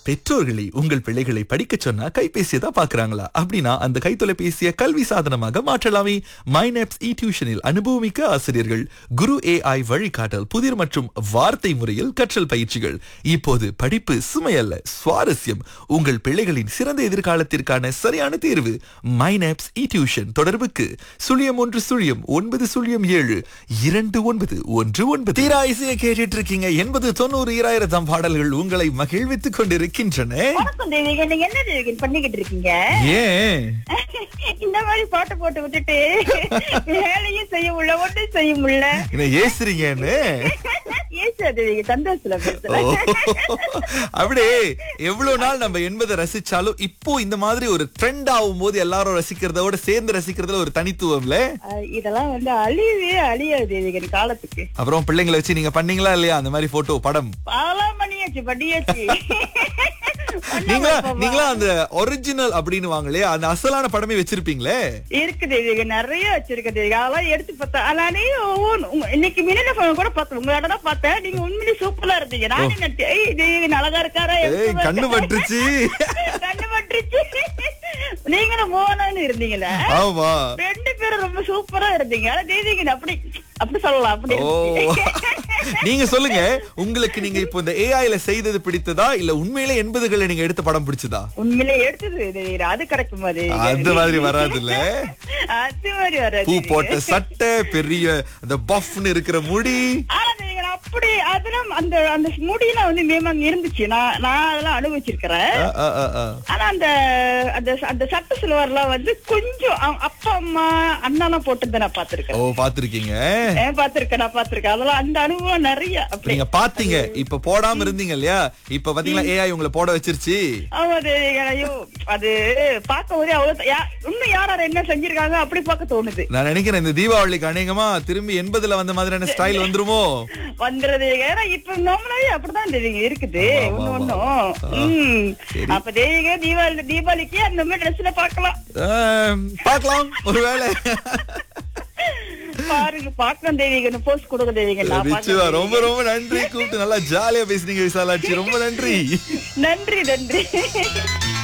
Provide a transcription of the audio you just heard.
பெற்றோர்களை உங்கள் பிள்ளைகளை படிக்கச் சொன்னா கைபேசியை தான் பாக்குறாங்களா அப்படின்னா அந்த கைத்தொலைபேசியை கல்வி சாதனமாக மாற்றலாமே மைனப்ஸ் இ டியூஷனில் அனுபவமிக்க ஆசிரியர்கள் குரு ஏஐ வழிகாட்டல் புதிர் மற்றும் வார்த்தை முறையில் கற்றல் பயிற்சிகள் இப்போது படிப்பு சுமையல்ல சுவாரஸ்யம் உங்கள் பிள்ளைகளின் சிறந்த எதிர்காலத்திற்கான சரியான தேர்வு மைனப்ஸ் இ டியூஷன் தொடர்புக்கு சுழியம் ஒன்று சுழியம் ஒன்பது சுழியம் ஏழு இரண்டு ஒன்பது ஒன்று ஒன்பது தீரா இசையை கேட்டுட்டு இருக்கீங்க எண்பது தொண்ணூறு ஈராயிரத்தாம் பாடல்கள் உங்களை மகிழ்வித்துக் கொண்டிருக்கின்றன வணக்கம் தேவிகா நீங்க என்ன தேவிகா பண்ணிக்கிட்டு இருக்கீங்க ஏன் இந்த மாதிரி பாட்டு போட்டு விட்டுட்டு வேலையும் செய்ய முடியல ஒன்றும் செய்ய முடியல என்ன ஏசுறீங்கன்னு ஏசா தேவிகா சந்தோஷத்துல ஓ. பேசுறேன் அப்படியே எவ்வளவு நாள் நம்ம என்பதை ரசிச்சாலும் இப்போ இந்த மாதிரி ஒரு ட்ரெண்ட் ஆகும் போது எல்லாரும் ரசிக்கிறதோட சேர்ந்து ரசிக்கிறதுல ஒரு தனித்துவம்ல அஹ் இதெல்லாம் வந்து அழியவே அழியாது தேவிகா காலத்துக்கு அப்புறம் பிள்ளைங்களை வச்சு நீங்க பண்ணீங்களா இல்லையா அந்த மாதிரி போட்டோ படம் அதெல்லாம் பண்ணியாச்சு பண்ணியாச்சு நீங்களா நீங்களா அந்த ஒரிஜினல் அப்படின்னு வாங்களே அந்த அசலான படமே வச்சிருப்பீங்களே இருக்கு தேவிகா நிறைய வச்சிருக்க தேவிகா அதெல்லாம் எடுத்து பார்த்தேன் நானே ஒவ்வொன்னு- உங்க- இன்னைக்கு மின்னல போன கூட பார்த்தேன் உங்களோட தான் பார்த்தேன் நீங்க உண்மையிலே சூப்பரா இருந்தீங்க நானே நினைச்சேன் ஏய் தேவிகா அழகா இருக்காரா ஏய் எப்படி கண்ணு இருக்காரு? பட்டுருச்சு கண்ணு பட்டுருச்சு நீங்களும் மோகனான்னு இருந்தீங்களா ஆமா ரெண்டு பேரும் ரொம்ப சூப்பரா இருந்தீங்க ஆனா தேவிகன் அப்படி அப்படி சொல்லலாம் அப்படி ஓ நீங்க சொல்லுங்க உங்களுக்கு நீங்க இப்போ இந்த ஏஐல செய்தது பிடித்ததா இல்ல உண்மையிலே எண்பதுகளை நீங்க எடுத்த படம் பிடிச்சதா உண்மையிலே எடுத்தது தேவிகா அது கிடைக்கும் மாதிரி அந்த மாதிரி வராதுல்ல அது மாதிரி வராது பூ போட்ட சட்டை பெரிய அந்த பஃப்னு இருக்கிற முடி ஆனா தேவிகன் அப்படி அதெல்லாம் அந்த அந்த முடியெல்லாம் வந்து மேமாங்க இருந்துச்சு நான் நான் அதெல்லாம் அனுபவிச்சிருக்கிறேன் ஆ, ஆ, ஆ, ஆ. ஆனா அந்த அந்த அந்த சட்ட சிலுவர்லாம் வந்து கொஞ்சம் அ- அப்பா அம்மா அண்ணாலாம் போட்டு நான் ஓ பாத்திருக்கேன் பாத்திருக்கீங்க ஏன் பாத்திருக்கேன் நான் பாத்திருக்கேன் அதெல்லாம் அந்த அனுபவம் நிறைய அப்படி நீங்க பாத்தீங்க இப்ப போடாம இருந்தீங்க இல்லையா இப்ப பாத்தீங்களா ஏஐ உங்களை போட வச்சிருச்சு ஆமா தேவிகா ஐயோ அது பார்க்கும் போதே அவ்வளவு யா- இன்னும் யார் யார் என்ன செஞ்சிருக்காங்க அப்படி பார்க்க தோணுது நான் நினைக்கிறேன் இந்த தீபாவளிக்கு அநேகமா திரும்பி எண்பதுல வந்த மாதிரியான ஸ்டைல் வந்துருமோ வந்துறது ஏன்னா இப்ப நார்மலாவே அப்படிதான் தேவிங்க இருக்குது ஆமா, ஒண்ணு ஆமா, ஒண்ணும் உம் சரி. அப்ப தேவிக தீபாவளி தீபாவளிக்கு அந்த மாதிரி ட்ரெஸ்ல பாக்கலாம் ஆம், பார்க்கலாம் ஒருவேளை பாருங்க பாக்கலாம் தேவிக போஸ்ட் கொடுக்க தேவிக நான் நிச்சயமா பார்க்கிறேன். ரொம்ப ரொம்ப நன்றி கூப்பிட்டு நல்லா ஜாலியா பேசுனீங்க விசாலாட்சி ரொம்ப நன்றி நன்றி நன்றி